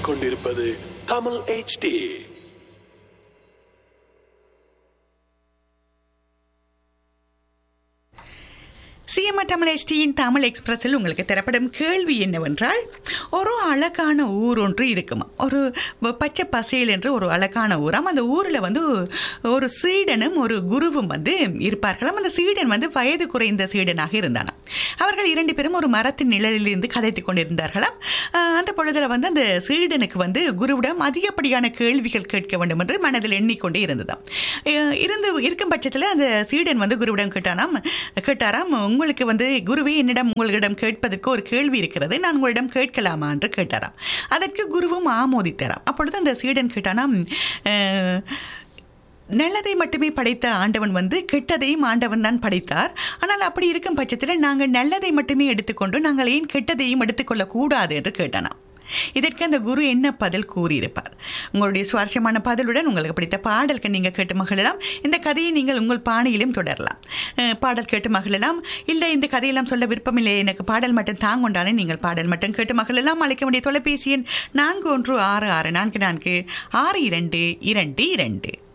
கேட்டுக்கொண்டிருப்பது Tamil HD CMR Tamil எஸ்டியின் தமிழ் எக்ஸ்பிரஸில் உங்களுக்கு தரப்படும் கேள்வி என்னவென்றால் ஒரு அழகான ஊர் ஒன்று இருக்குமா ஒரு பச்சை பசேல் என்று ஒரு அழகான ஊராம் அந்த ஊரில் வந்து ஒரு சீடனும் ஒரு குருவும் வந்து இருப்பார்களாம் அந்த சீடன் வந்து வயது குறைந்த சீடனாக இருந்தானாம் அவர்கள் இரண்டு பேரும் ஒரு மரத்தின் நிழலிலிருந்து கதைத்து கொண்டிருந்தார்களாம் ஆஹ் அந்த பொழுதுல வந்து அந்த சீடனுக்கு வந்து குருவிடம் அதிகப்படியான கேள்விகள் கேட்க வேண்டும் என்று மனதில் எண்ணிக்கொண்டே இருந்ததாம் அஹ் இருந்து இருக்கும் பட்சத்தில் அந்த சீடன் வந்து குருவிடம் கேட்டானாம் கேட்டாராம் உங்களுக்கு வந்து குருவே என்னிடம் உங்களிடம் கேட்பதற்கு ஒரு கேள்வி இருக்கிறது நான் உங்களிடம் கேட்கலாமா என்று கேட்டாராம் அதற்கு குருவும் ஆமோதித்தாராம் அப்பொழுது அந்த சீடன் கேட்டானாம் அஹ், நல்லதை மட்டுமே படைத்த ஆண்டவன் வந்து கெட்டதையும் ஆண்டவன் தான் படைத்தார் ஆனால் அப்படி இருக்கும் பட்சத்தில் நாங்கள் நல்லதை மட்டுமே எடுத்துக்கொண்டு நாங்கள் ஏன் கெட்டதையும் எடுத்துக்கொள்ள கூடாது என்று கேட்டானாம் இதற்கு அந்த குரு என்ன பதில் கூறியிருப்பார் உங்களுடைய சுவாரஸ்யமான பதிலுடன் உங்களுக்கு பிடித்த பாடல்கள் நீங்கள் கேட்டு மகிழலாம் இந்த கதையை நீங்கள் உங்கள் பாணியிலும் தொடரலாம் அஹ், பாடல் கேட்டு மகிழலாம் இல்லை இந்த கதையெல்லாம் சொல்ல விருப்பமில்லை எனக்கு பாடல் மட்டும் தாங்கொண்டாலே நீங்கள் பாடல் மட்டும் கேட்டு மகிழலாம் அழைக்க வேண்டிய தொலைபேசி எண் நான்கு ஒன்று ஆறு ஆறு நான்கு நான்கு ஆறு இரண்டு இரண்டு இரண்டு